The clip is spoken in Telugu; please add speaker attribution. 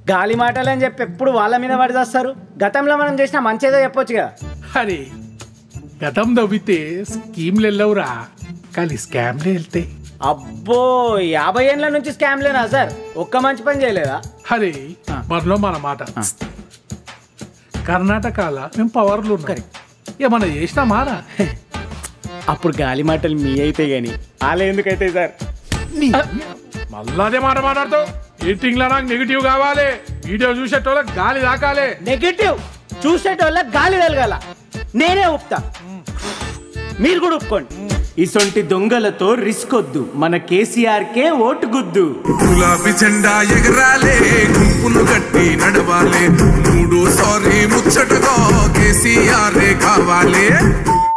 Speaker 1: గాలి మాటలు అని చెప్పి ఎప్పుడు వాళ్ళ మీద పడి చేస్తారు గతంలో మనం చేసిన మంచిదో చెప్పొచ్చు కదా
Speaker 2: అరే గతం దవ్వితే స్కీమ్లు వెళ్ళవురా కానీ స్కామ్లే వెళ్తాయి
Speaker 1: అబ్బో యాభై ఏళ్ళ నుంచి స్కామ్లేనా సార్ ఒక్క మంచి పని చేయలేదా
Speaker 2: అరే మనలో మన మాట కర్ణాటకలో మేము పవర్లు ఉన్నాం ఏమన్నా చేసినా మారా
Speaker 1: అప్పుడు గాలి మాటలు మీ అయితే గాని వాళ్ళ ఎందుకైతే సార్
Speaker 2: మళ్ళా అదే మాట మాట్లాడుతావు ఎడిటింగ్ లో నాకు నెగిటివ్ కావాలి వీడియో చూసేటోళ్ళకి గాలి తాకాలి
Speaker 1: నెగటివ్ చూసేటోళ్ళ గాలి వెలగాల నేనే ఒప్పుతా మీరు కూడా ఒప్పుకోండి ఇసొంటి దొంగలతో రిస్క్ వద్దు మన కేసీఆర్ కే ఓటు గుద్దు
Speaker 3: గులాబీ జెండా ఎగరాలే గుంపులు గట్టి నడవాలే మూడు సారీ ముచ్చటగా కేసీఆర్ కావాలే